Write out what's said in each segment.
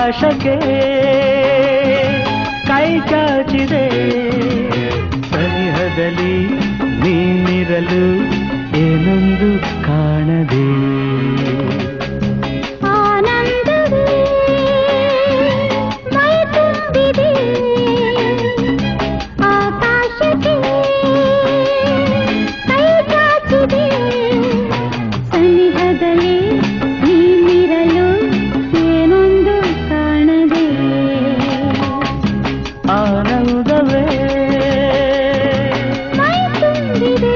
ಆಕಾಶಕ್ಕೆ ಕೈ ಚಾಚಿದೆ ಸನಿಹದಲ್ಲಿ ನೀನಿರಲು ಏನೊಂದು ಕಾಣದೆ ಆನಂದವೇ ಮೈ ತುಂಬಿದೆ ಆಕಾಶಕ್ಕೆ ಕೈ ಚಾಚಿದೆ ಸನಿಹದಲ್ಲಿ ನೀನಿರಲು ಏನೊಂದು ಕಾಣದೆ ಆನಂದವೇ ಮೈ ತುಂಬಿದೆ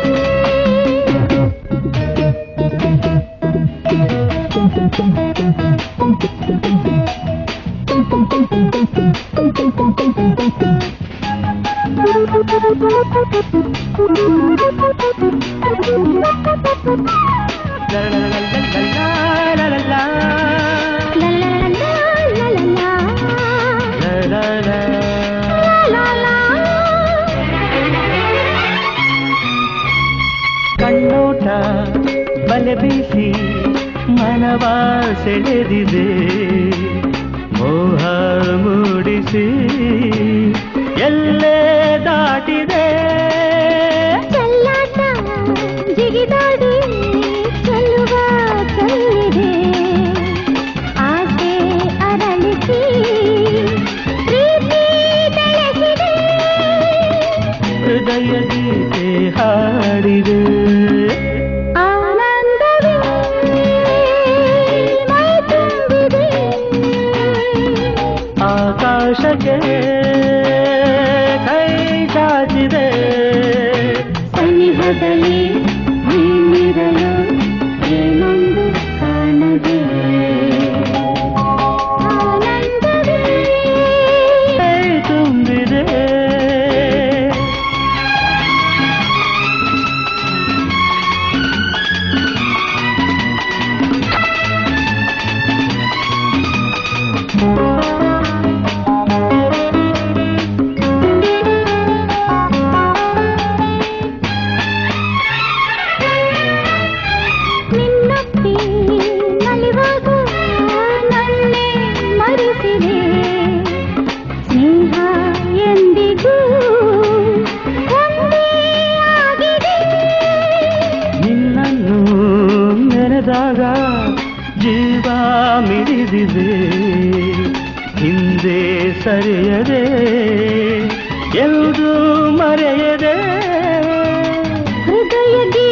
ಲಾ ಲಾ ಲಾ ಲಾ ಲಾ ಲಾ ಲಾ ಲಾ. ಕಣ್ಣೋಟ ಬಲೆ ಬೀಸಿ ಮನವ ಸೆಳೆದಿದೆ ಮೋಹ ಮೂಡಿಸಿ ಎಲ್ಲೇ ದಾಟಿದೆ ಚೆಲ್ಲಾಟ ಜಿಗಿದಾಡಿ ಚೆಲ್ಲುವ ಚೆಲ್ಲಿದೆ ಆಸೆ ಅರಳಿಸಿ ಪ್ರೀತಿ ಬೆಳೆಸಿದೆ ಹೃದಯ ಗೀತೆ ಹಾಡಿದೆ ಆನಂದವೇ ಮೈ ತುಂಬಿದೆ ಆಕಾಶಕ್ಕೆ ಕೈ ಚಾಚಿದೆ ಸನಿಹದಲ್ಲಿ ನೀನಿರಲು ಏನೊಂದು ಕಾಣದೆ ಆನಂದವೇ ಕೈ ತುಂಬಿದೆ ನಿನ್ನಪ್ಪಿ ನಲಿವಾಗ ನನ್ನೇ ಮರೆಸಿದೆ ಸ್ನೇಹ ಎಂದಿಗೂ ಒಂದೇ ಆಗಿದೆ ನಿನ್ನನ್ನು ನೆನೆದಾಗ ಜೀವ ಮಿಡಿದಿದೆ ಹಿಂದೆ ಸರಿಯದೆ ಎಂದು ಮರೆಯದೆ ಹೃದಯ